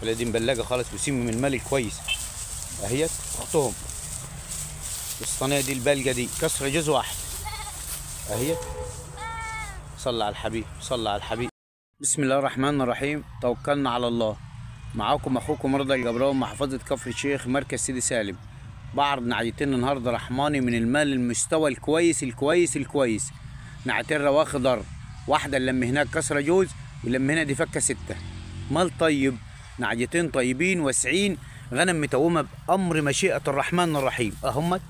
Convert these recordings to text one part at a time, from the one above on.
ولا دي مبلجه خالص وسيم من المال الكويس اهيت اختهم الصينيه دي البلجه دي كسر جوز واحد اهيت صلى على الحبيب صلى على الحبيب بسم الله الرحمن الرحيم توكلنا على الله معاكم اخوكم رضا الجبراوي محافظه كفر الشيخ مركز سيدي سالم بعرض نعجتين النهارده رحماني من المال المستوى الكويس الكويس الكويس نعتين رواخ خضر واحده اللي هناك كسره جوز واللي هنا دي فكه سته مال طيب نعجتين طيبين واسعين غنم متومه بامر مشيئه الرحمن الرحيم اهمت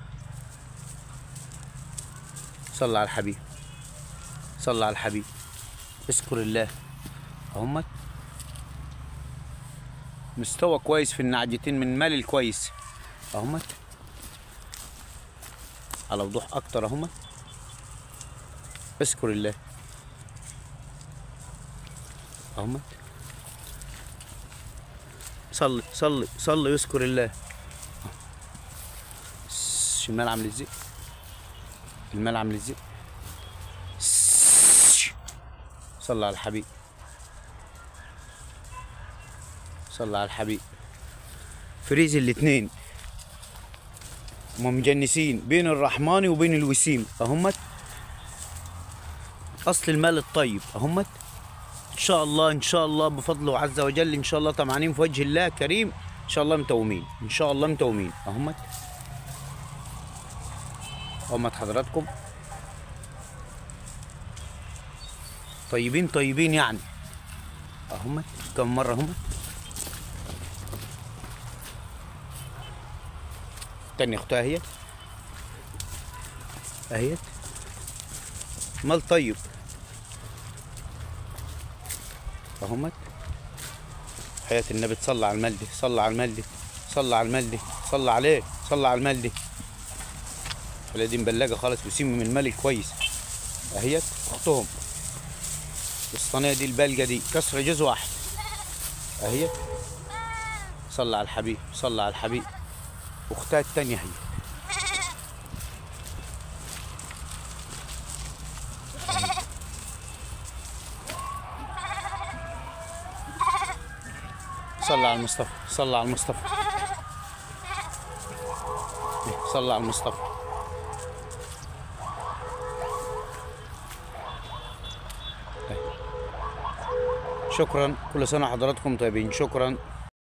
صلى على الحبيب صلى على الحبيب اذكر الله اهمت مستوى كويس في النعجتين من المال الكويس اهمت على وضوح اكتر اهمت اذكر الله اهمت صلي صلي صلي واذكر الله الشمال عامل ازاي المال عامل ازاي صلى على الحبيب صلى على الحبيب فريز الاتنين هم مجنسين بين الرحماني وبين الوسيم اهمت اصل المال الطيب اهمت ان شاء الله ان شاء الله بفضله عز وجل ان شاء الله طمعانين في وجه الله كريم ان شاء الله متومين ان شاء الله متومين اهمت اهمت حضراتكم طيبين طيبين يعني اهمت كم مره همت تاني اختها اهيت اهيت مال طيب اهمت حياة النبي تصلى على الملدي صلى على الملدي صلى على الملدي صلى عليه صلى على الملدي ولا دي مبلجه خالص وسيم من المال الكويس اهيت اختهم الصينيه دي البلجه دي كسر جوز واحد اهيت صلى على الحبيب صلى على الحبيب واختها التانية هي صلى على المصطفى صلى على المصطفى صلى على المصطفى شكرا كل سنة حضراتكم طيبين شكرا